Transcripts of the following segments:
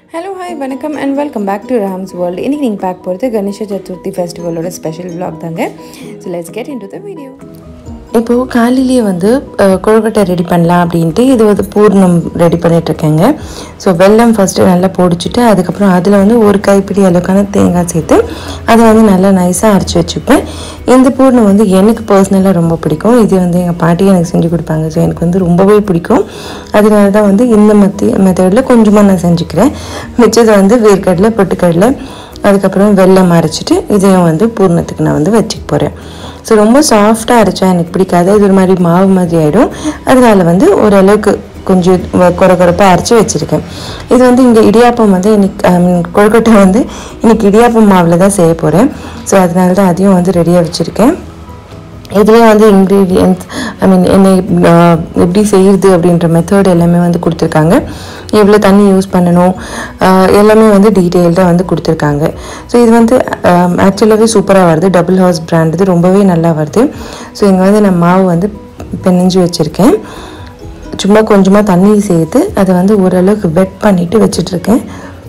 hello hi வணக்கம் and welcome back to Rams world இன்றைக்கி நீங்கள் பார்க்க போகிறது கணேஷ சதுர்த்தி ஃபெஸ்டிவலோட ஸ்பெஷல் vlog தாங்க so let's get into the video இப்போது காலையிலேயே வந்து அஹ், கொழுக்கட்டை ரெடி பண்ணலாம் அப்படின்ட்டு இது வந்து பூர்ணம் ரெடி பண்ணிகிட்ருக்கேங்க ஸோ வெல்லம் ஃபஸ்ட்டு நல்லா பொடிச்சிட்டு அதுக்கப்புறம் அதில் வந்து ஒரு கைப்பிடி அளவுக்கான தேங்காய் சேர்த்து அதை வந்து நல்லா நைஸாக அரைச்சி வச்சுப்பேன் இந்த பூர்ணம் வந்து எனக்கு பர்சனலாக ரொம்ப பிடிக்கும் இது வந்து எங்கள் பாட்டி எனக்கு செஞ்சு கொடுப்பாங்க ஸோ எனக்கு வந்து ரொம்பவே பிடிக்கும் அதனால தான் வந்து இந்த மெத்தி மெத்தடில் கொஞ்சமாக நான் செஞ்சுக்கிறேன் மிச்சத்தை வந்து வேர்க்கடலை பொட்டுக்கடலை அதுக்கப்புறம் வெல்லம் அரைச்சிட்டு இதையும் வந்து பூர்ணத்துக்கு நான் வந்து வச்சுக்க போகிறேன் ஸோ ரொம்ப சாஃப்டாக அரைச்சா எனக்கு பிடிக்காது இது ஒரு மாதிரி மாவு மாதிரி ஆகிடும் அதனால வந்து ஓரளவுக்கு கொஞ்சம் வ- குறை குறைப்பாக அரைச்சி வச்சுருக்கேன் இது வந்து இங்கே இடியாப்பம் வந்து இன்னைக்கு ஐ மீன் கொழுக்கட்டை வந்து இன்னைக்கு இடியாப்பம் மாவில் தான் செய்ய போகிறேன் ஸோ அதனால தான் அதையும் வந்து ரெடியாக வச்சுருக்கேன் இதுலேயே வந்து இன்க்ரீடியன்ஸ் ஐ மீன் என்ன ஆஹ், எப்படி செய்யுது அப்படின்ற மெத்தட் எல்லாமே வந்து கொடுத்துருக்காங்க எவ்வளோ தண்ணி யூஸ் பண்ணணும் ஆஹ், எல்லாமே வந்து டீட்டெயில்டாக வந்து கொடுத்துருக்காங்க ஸோ இது வந்து ஆக்சுவலாகவே சூப்பராக வருது டபுள் ஹவுஸ் பிராண்ட் இது ரொம்பவே நல்லா வருது ஸோ இங்கே வந்து நான் மாவு வந்து பிணைஞ்சு வச்சுருக்கேன் சும்மா கொஞ்சமாக தண்ணி சேர்த்து அதை வந்து ஓரளவுக்கு வெட் பண்ணிவிட்டு வச்சிட்ருக்கேன்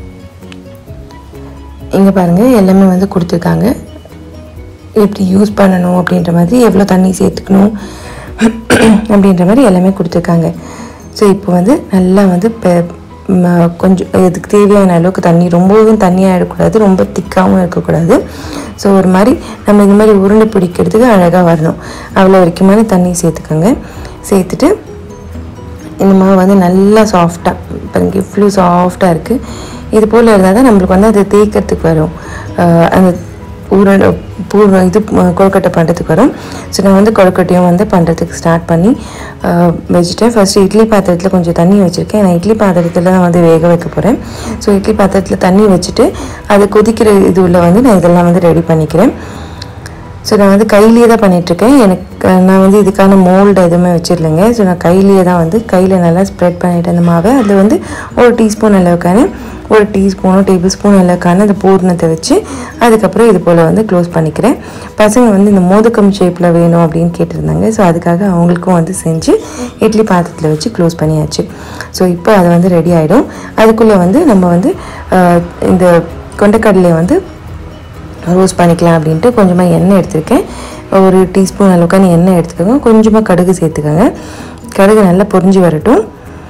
இங்கே பாருங்கள் எல்லாமே வந்து கொடுத்துருக்காங்க எப்படி யூஸ் பண்ணணும் அப்படின்ற மாதிரி எவ்வளோ தண்ணி சேர்த்துக்கணும் அப்படின்ற மாதிரி எல்லாமே கொடுத்துருக்காங்க ஸோ இப்போ வந்து நல்லா வந்து பெ- ம- கொஞ்சம் இதுக்கு தேவையான அளவுக்கு தண்ணி ரொம்பவும் தண்ணியாக இருக்கக்கூடாது ரொம்ப திக்காகவும் இருக்கக்கூடாது ஸோ ஒரு மாதிரி நம்ம இந்த மாதிரி உருண்டை பிடிக்கிறதுக்கு அழகாக வரணும் அவ்வளோ வரைக்குமான தண்ணி சேர்த்துக்கோங்க சேர்த்துட்டு இந்த மாவு வந்து நல்லா சாஃப்டாக பாருங்க இவ்வளோ சாஃப்டாக இருக்குது இது போல் இருந்தால் தான் நம்மளுக்கு வந்து அது தேய்க்கிறதுக்கு வரும் ஆஹ் அந்த ஊரட பூர்வ இது அஹ் கொழுக்கட்டை பண்ணுறதுக்கு வரும் ஸோ நான் வந்து கொழுக்கட்டையும் வந்து பண்ணுறதுக்கு ஸ்டார்ட் பண்ணி ஆஹ் வச்சுட்டேன் ஃபஸ்ட்டு இட்லி பாத்திரத்தில் கொஞ்சம் தண்ணி வச்சுருக்கேன் நான் இட்லி பாத்திரத்தில் தான் வந்து வேக வைக்க போகிறேன் ஸோ இட்லி பாத்திரத்தில் தண்ணி வச்சுட்டு அது கொதிக்கிற இது உள்ள வந்து நான் இதெல்லாம் வந்து ரெடி பண்ணிக்கிறேன் ஸோ நான் வந்து கையிலேயே தான் பண்ணிகிட்ருக்கேன் எனக்கு அஹ், நான் வந்து இதுக்கான மோல்டு எதுவுமே வச்சிடலைங்க ஸோ நான் கையிலேயே தான் வந்து கையில் நல்லா ஸ்ப்ரெட் பண்ணிட்டு அந்த மாவை அதில் வந்து ஒரு டீஸ்பூன் அளவுக்கான ஒரு டீஸ்பூனோ டேபிள் ஸ்பூன் அளவுக்கான அந்த பூர்ணத்தை வச்சு அதுக்கப்புறம் இது போல் வந்து க்ளோஸ் பண்ணிக்கிறேன் பசங்க வந்து இந்த மோதக்கம் ஷேப்பில் வேணும் அப்படின்னு கேட்டிருந்தாங்க ஸோ அதுக்காக அவங்களுக்கும் வந்து செஞ்சு இட்லி பாத்திரத்தில் வச்சு க்ளோஸ் பண்ணியாச்சு ஸோ இப்போ அது வந்து ரெடி ஆகிடும் அதுக்குள்ளே வந்து நம்ம வந்து அஹ், இந்த கொண்டைக்கடலையை வந்து ரோஸ்ட் பண்ணிக்கலாம் அப்படின்ட்டு கொஞ்சமாக எண்ணெய் எடுத்திருக்கேன் ஒரு டீஸ்பூன் அளவுக்கான எண்ணெய் எடுத்துக்கோங்க கொஞ்சமாக கடுகு சேர்த்துக்கோங்க கடுகு நல்லா பொரிஞ்சு வரட்டும்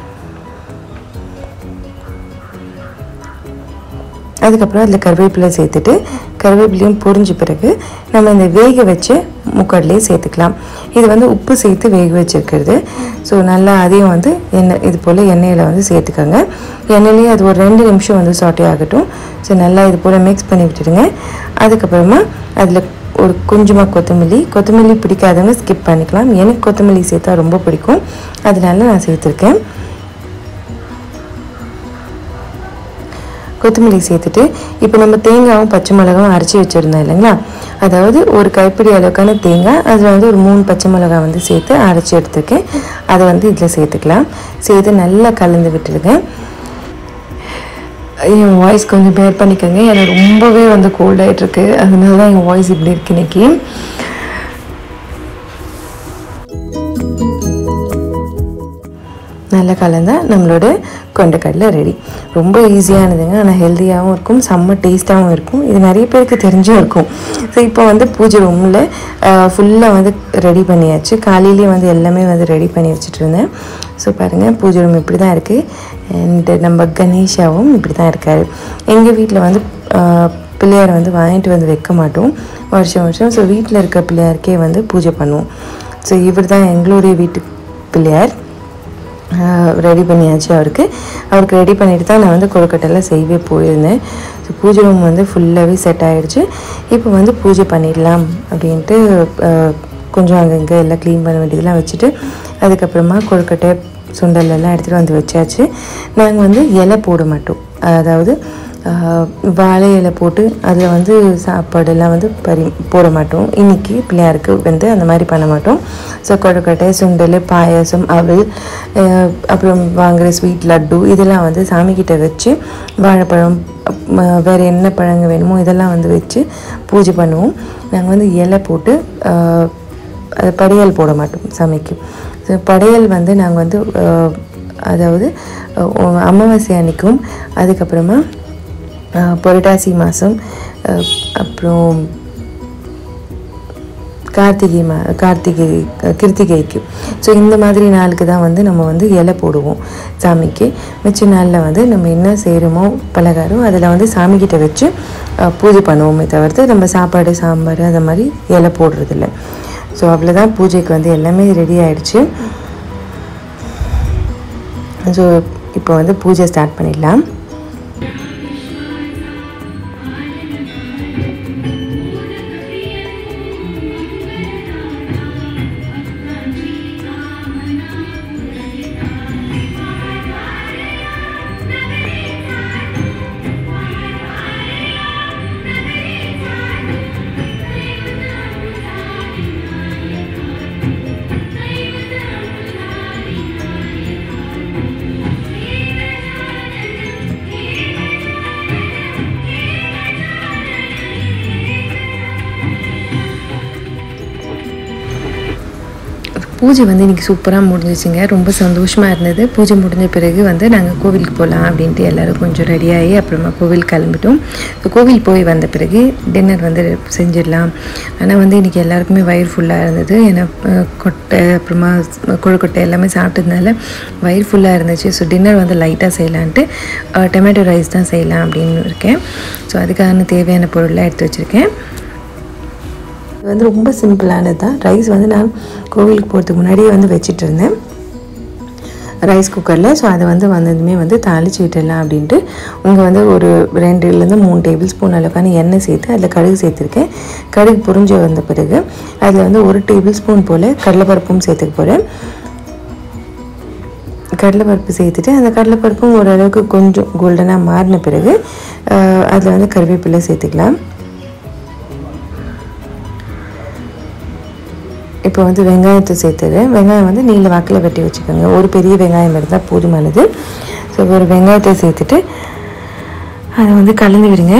அதுக்கப்புறம் அதில் கருவேப்பிலை சேர்த்துட்டு கருவேப்பிலையும் பொரிஞ்ச பிறகு நம்ம இந்த வேக வச்ச முக்கடலையும் சேர்த்துக்கலாம் இது வந்து உப்பு சேர்த்து வேக வச்சிருக்கிறது ஸோ நல்லா அதையும் வந்து எண்ணெய் இது போல் எண்ணெயில் வந்து சேர்த்துக்கோங்க எண்ணெயிலேயே அது ஒரு ரெண்டு நிமிஷம் வந்து சாட்டே ஆகட்டும் ஸோ நல்லா இது போல் மிக்ஸ் பண்ணி விட்டுடுங்க அதுக்கப்புறமா அதில் ஒரு கொஞ்சமாக கொத்தமல்லி கொத்தமல்லி பிடிக்காதவங்க ஸ்கிப் பண்ணிக்கலாம் எனக்கு கொத்தமல்லி சேர்த்தா ரொம்ப பிடிக்கும் அதனால நான் சேர்த்துருக்கேன் கொத்தமல்லி சேர்த்துட்டு இப்போ நம்ம தேங்காயும் பச்சை மிளகாவும் அரைச்சி வச்சுருந்தோம் இல்லைங்களா அதாவது ஒரு கைப்பிடி அளவுக்கான தேங்காய் அதில் வந்து ஒரு மூணு பச்சை மிளகாய் வந்து சேர்த்து அரைச்சி எடுத்துருக்கேன் அதை வந்து இதில் சேர்த்துக்கலாம் சேர்த்து நல்லா கலந்து விட்டுடுங்க என் வாய்ஸ் கொஞ்சம் பேர் பண்ணிக்கோங்க எனக்கு ரொம்பவே வந்து கோல்ட் ஆகிட்டுருக்கு அதனால தான் என் வாய்ஸ் இப்படி இருக்கு இன்னைக்கு நல்லா கலந்தா நம்மளோட கொண்டைக்கடலை ரெடி ரொம்ப ஈஸியானதுங்க ஆனால் ஹெல்த்தியாகவும் இருக்கும் செம்ம டேஸ்ட்டாகவும் இருக்கும் இது நிறைய பேருக்கு தெரிஞ்சும் இருக்கும் ஸோ இப்போ வந்து பூஜை ரூமில் ஃபுல்லாக வந்து ரெடி பண்ணியாச்சு காலையிலேயே வந்து எல்லாமே வந்து ரெடி பண்ணி வச்சுட்டு இருந்தேன் ஸோ பாருங்கள் பூஜை ரூம் இப்படி தான் இருக்குது அண்டு நம்ம கணேஷாவும் இப்படி தான் இருக்கார் எங்கள் வீட்டில் வந்து ஆஹ், பிள்ளையார் வந்து வாங்கிட்டு வந்து வைக்க மாட்டோம் வருஷம் வருஷம் ஸோ வீட்டில் இருக்க பிள்ளையாருக்கே வந்து பூஜை பண்ணுவோம் ஸோ இவர் தான் எங்களுடைய வீட்டு பிள்ளையார் ரெடி பண்ணியாச்சு அவருக்கு அவருக்கு ரெடி பண்ணிட்டு தான் நான் வந்து கொழுக்கட்டைலாம் செய்யவே போயிருந்தேன் ஸோ பூஜை ரூம் வந்து ஃபுல்லாகவே செட் ஆகிடுச்சு இப்போ வந்து பூஜை பண்ணிடலாம் அப்படின்ட்டு ஆஹ், கொஞ்சம் அங்கங்கே எல்லாம் க்ளீன் பண்ண வேண்டியதெல்லாம் வச்சுட்டு அதுக்கப்புறமா கொழுக்கட்டை சுண்டல் எல்லாம் எடுத்துகிட்டு வந்து வச்சாச்சு நாங்கள் வந்து இலை போட மாட்டோம் அதாவது ஆஹ், வாழை இலை போட்டு அதில் வந்து சாப்பாடெல்லாம் வந்து பரி போட மாட்டோம் இன்னைக்கு பிள்ளையாருக்கு வந்து அந்த மாதிரி பண்ண மாட்டோம் ஸோ கொழுக்கட்டை சுண்டல் பாயாசம் அவல் ஆஹ், அப்புறம் வாங்குகிற ஸ்வீட் லட்டு இதெல்லாம் வந்து சாமிக்கிட்ட வச்சு வாழைப்பழம் ம- வேறு என்ன பழங்க வேணுமோ இதெல்லாம் வந்து வச்சு பூஜை பண்ணுவோம் நாங்கள் வந்து இலை போட்டு ஆஹ், அது படையல் போட மாட்டோம் சாமிக்கு ஸோ படையல் வந்து நாங்கள் வந்து ஆஹ், அதாவது அஹ், அமாவாசை அன்னைக்கும் அதுக்கப்புறமா அஹ், புரட்டாசி மாதம் அப்புறம் கார்த்திகை மா கார்த்திகை கிருத்திகைக்கு ஸோ இந்த மாதிரி நாளுக்கு தான் வந்து நம்ம வந்து இலை போடுவோம் சாமிக்கு மிச்ச நாளில் வந்து நம்ம என்ன செய்கிறோமோ பலகாரம் அதில் வந்து சாமிக்கிட்ட வச்சு அஹ், பூஜை பண்ணுவோமே தவிர்த்து நம்ம சாப்பாடு சாம்பார் அந்த மாதிரி இலை போடுறதில்ல ஸோ அவ்வளோதான் பூஜைக்கு வந்து எல்லாமே ரெடி ஆயிடுச்சு ஸோ இப்போ வந்து பூஜை ஸ்டார்ட் பண்ணிடலாம் பூஜை வந்து இன்றைக்கி சூப்பராக முடிஞ்சிச்சுங்க ரொம்ப சந்தோஷமாக இருந்தது பூஜை முடிஞ்ச பிறகு வந்து நாங்கள் கோவிலுக்கு போகலாம் அப்படின்ட்டு எல்லோரும் கொஞ்சம் ரெடியாகி அப்புறமா கோவில் கிளம்பிட்டோம் இப்போ கோவில் போய் வந்த பிறகு டின்னர் வந்து செஞ்சிடலாம் ஆனால் வந்து இன்றைக்கி எல்லாருக்குமே வயிறு ஃபுல்லாக இருந்தது ஏன்னா அஹ், கொட்டை அப்புறமா கொழுக்கொட்டை எல்லாமே சாப்பிட்டதுனால வயிறு ஃபுல்லாக இருந்துச்சு ஸோ டின்னர் வந்து லைட்டாக செய்யலான்ட்டு டொமேட்டோ ரைஸ் தான் செய்யலாம் அப்படின்னு இருக்கேன் ஸோ அதுக்கான தேவையான பொருள்லாம் எடுத்து வச்சுருக்கேன் இது வந்து ரொம்ப சிம்பிளானது தான் ரைஸ் வந்து நான் கோவிலுக்கு போகிறதுக்கு முன்னாடியே வந்து வச்சிட்டு இருந்தேன் ரைஸ் குக்கரில் ஸோ அதை வந்து வந்ததுமே வந்து தாளிச்சு விட்டுடலாம் அப்படின்ட்டு உங்கள் வந்து ஒரு ரெண்டுலேருந்து மூணு டேபிள் ஸ்பூன் அளவுக்கான எண்ணெய் சேர்த்து அதில் கடுகு சேர்த்துருக்கேன் கடுகு புரிஞ்சு வந்த பிறகு அதில் வந்து ஒரு டேபிள் ஸ்பூன் போல் கடலைப்பருப்பும் சேர்த்துக்க போகிறேன் கடலைப்பருப்பு சேர்த்துட்டு அந்த கடலைப்பருப்பும் ஓரளவுக்கு கொஞ்சம் கோல்டனாக மாறின பிறகு அதில் வந்து கருவேப்பிலை சேர்த்துக்கலாம் இப்போ வந்து வெங்காயத்தை சேர்த்துறேன் வெங்காயம் வந்து நீல வாக்கில் வெட்டி வச்சுக்கோங்க ஒரு பெரிய வெங்காயம் இருந்தால் போதுமானது ஸோ ஒரு வெங்காயத்தை சேர்த்துட்டு அதை வந்து கலந்து விடுங்க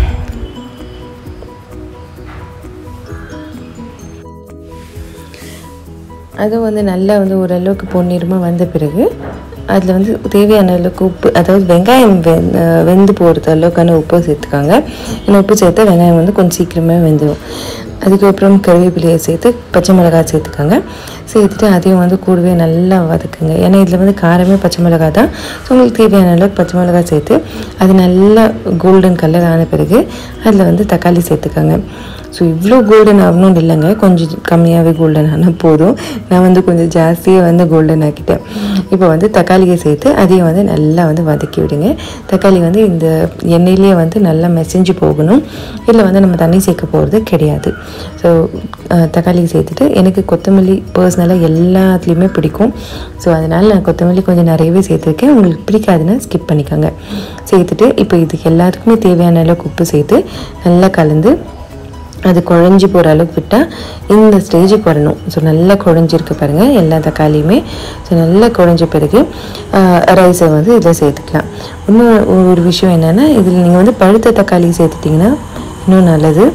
அதுவும் வந்து நல்லா வந்து ஓரளவுக்கு பொன்னிறமாக வந்த பிறகு அதில் வந்து தேவையான அளவுக்கு உப்பு அதாவது வெங்காயம் வெ வெந்து போகிறது அளவுக்கான உப்பு சேர்த்துக்காங்க ஏன்னா உப்பு சேர்த்தா வெங்காயம் வந்து கொஞ்சம் சீக்கிரமே வெந்துடும் அதுக்கப்புறம் கருவேப்பிலையை சேர்த்து பச்சை மிளகாய் சேர்த்துக்கோங்க சேர்த்துட்டு அதையும் வந்து கூடவே நல்லா வதக்குங்க ஏன்னா இதில் வந்து காரமே பச்சை மிளகாய் தான் ஸோ உங்களுக்கு தேவையான அளவுக்கு பச்சை மிளகாய் சேர்த்து அது நல்லா கோல்டன் கலர் ஆன பிறகு அதில் வந்து தக்காளி சேர்த்துக்கோங்க ஸோ இவ்வளோ கோல்டன் ஆகணும்னு இல்லைங்க கொஞ்சம் கம்மியாகவே கோல்டன் ஆனால் போதும் நான் வந்து கொஞ்சம் ஜாஸ்தியாக வந்து கோல்டன் ஆக்கிட்டேன் இப்போ வந்து தக்காளியை சேர்த்து அதையும் வந்து நல்லா வந்து வதக்கி விடுங்க தக்காளி வந்து இந்த எண்ணெயிலேயே வந்து நல்லா மெசஞ்சு போகணும் இதில் வந்து நம்ம தண்ணி சேர்க்க போகிறது கிடையாது ஸோ தக்காளி சேர்த்துட்டு எனக்கு கொத்தமல்லி பர்சனலாக எல்லாத்துலேயுமே பிடிக்கும் ஸோ அதனால் நான் கொத்தமல்லி கொஞ்சம் நிறையவே சேர்த்துருக்கேன் உங்களுக்கு பிடிக்காதுன்னா ஸ்கிப் பண்ணிக்கோங்க சேர்த்துட்டு இப்போ இதுக்கு எல்லாத்துக்குமே தேவையான அளவுக்கு உப்பு சேர்த்து நல்லா கலந்து அது குழஞ்சி போகிற அளவுக்கு விட்டால் இந்த ஸ்டேஜுக்கு வரணும் ஸோ நல்லா குழஞ்சிருக்கு பாருங்கள் எல்லா தக்காளியுமே ஸோ நல்லா குழஞ்ச பிறகு ரைஸை வந்து இதில் சேர்த்துக்கலாம் இன்னும் ஒரு விஷயம் என்னென்னா இதில் நீங்கள் வந்து பழுத்த தக்காளி சேர்த்துட்டிங்கன்னா இன்னும் நல்லது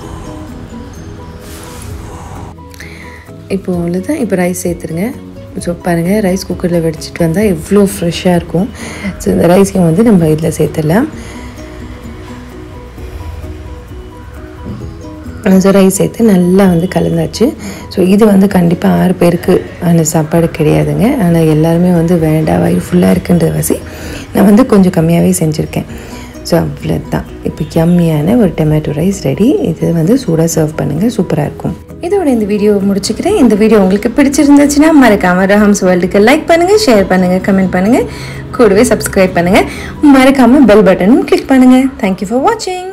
இப்போ அவ்வளோதான் இப்போ ரைஸ் சேர்த்துருங்க ஸோ பாருங்கள் ரைஸ் குக்கரில் வெடிச்சிட்டு வந்தால் எவ்வளோ ஃப்ரெஷ்ஷாக இருக்கும் ஸோ இந்த ரைஸையும் வந்து நம்ம இதில் சேர்த்துடலாம் ஸோ ரைஸ் சேர்த்து நல்லா வந்து கலந்தாச்சு ஸோ இது வந்து கண்டிப்பாக ஆறு பேருக்கு அந்த சாப்பாடு கிடையாதுங்க ஆனால் எல்லாருமே வந்து வேண்டாம் வயிறு ஃபுல்லாக இருக்குன்ற வசி நான் வந்து கொஞ்சம் கம்மியாகவே செஞ்சுருக்கேன் ஸோ அவ்வளோ தான் இப்போ யம்மியான ஒரு டொமேட்டோ ரைஸ் ரெடி இது வந்து சூடாக சர்வ் பண்ணுங்கள் சூப்பராக இருக்கும் இதோட இந்த வீடியோ முடிச்சுக்கிறேன் இந்த வீடியோ உங்களுக்கு பிடிச்சிருந்துச்சுன்னா மறக்காம ரஹம்ஸ் வேர்ல்டுக்கு லைக் பண்ணுங்கள் ஷேர் பண்ணுங்கள் கமெண்ட் பண்ணுங்கள் கூடவே சப்ஸ்கிரைப் பண்ணுங்கள் மறக்காமல் பெல் பட்டனும் கிளிக் பண்ணுங்கள் தேங்க்யூ ஃபார் வாட்சிங்